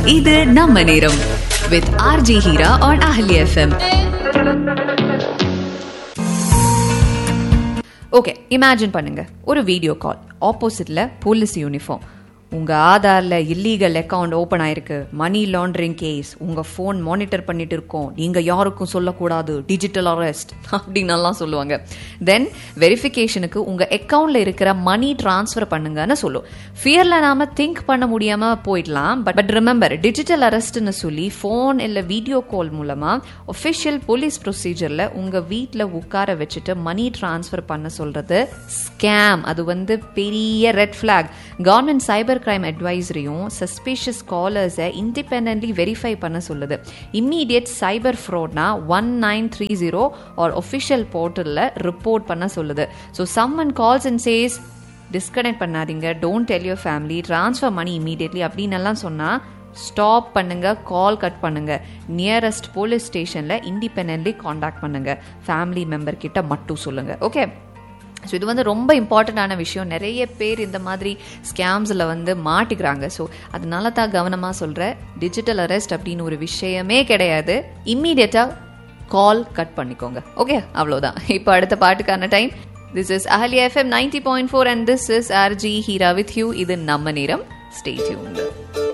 இது நம்ம நேரம் with RJ Heera on Ahali FM okay imagine பண்ணுங்க ஒரு வீடியோ கால் ஆப்போசிட்ல போலீஸ் யூனிஃபார்ம் உங்க ஆதார்ல இல்லீகல் அக்கவுண்ட் ஓபன் ஆயிருக்கு மணி லாண்டரிங் கேஸ் உங்க ஃபோன் மானிட்டர் பண்ணிட்டு இருக்கோம் நீங்க யாருக்கும் சொல்லக்கூடாது டிஜிட்டல் அரெஸ்ட் அப்படின்னலாம் சொல்லுவாங்க தென் வெரிஃபிகேஷனுக்கு உங்க அக்கவுண்ட்ல இருக்கிற மணி டிரான்ஸ்ஃபர் பண்ணுங்கன்னு சொல்லும் ஃபியர்ல நாம திங்க் பண்ண முடியாம போயிடலாம் பட் பட் ரிமெம்பர் டிஜிட்டல் அரெஸ்ட்னு சொல்லி ஃபோன் இல்ல வீடியோ கால் மூலமா ஒஃபிஷியல் போலீஸ் ப்ரொசீஜர்ல உங்க வீட்டில் உட்கார வச்சுட்டு மணி டிரான்ஸ்ஃபர் பண்ண சொல்றது ஸ்கேம் அது வந்து பெரிய red flag government cyber crime அட்வைசரியும் சஸ்பீஷியஸ் காலர்ஸை இண்டிபெண்ட்லி வெரிஃபை பண்ண சொல்லுது இம்மீடியட் சைபர் ஃப்ராட்னா one nine three zero or official போர்ட்டலில் ரிப்போர்ட் பண்ண சொல்லுது so summon calls and chase disconnect பண்ணாதீங்க don't tell your family transfer money immediately அப்படின்னு எல்லாம் சொன்னால் ஸ்டாப் பண்ணுங்க கால் கட் பண்ணுங்க நியரஸ்ட் போலீஸ் ஸ்டேஷனில் இண்டிபெண்ட்லி காண்டாக்ட் பண்ணுங்க ஃபேமிலி மெம்பர் கிட்ட மட்டும் சொல்லுங்க ஓகே ஸோ இது வந்து ரொம்ப இம்பார்ட்டண்ட்டான விஷயம் நிறைய பேர் இந்த மாதிரி ஸ்கேம்ஸில் வந்து மாட்டிக்கிறாங்க ஸோ அதனால தான் கவனமாக சொல்கிறேன் டிஜிட்டல் அரெஸ்ட் அப்படின்னு ஒரு விஷயமே கிடையாது இம்மீடியட்டாக கால் கட் பண்ணிக்கோங்க ஓகே அவ்வளோதான் இப்போ அடுத்த பாட்டுக்கான time this is Ahali FM ninety point four and this is RJ Heera with you இது நம்ம நேரம் ஸ்டே டியூன்டு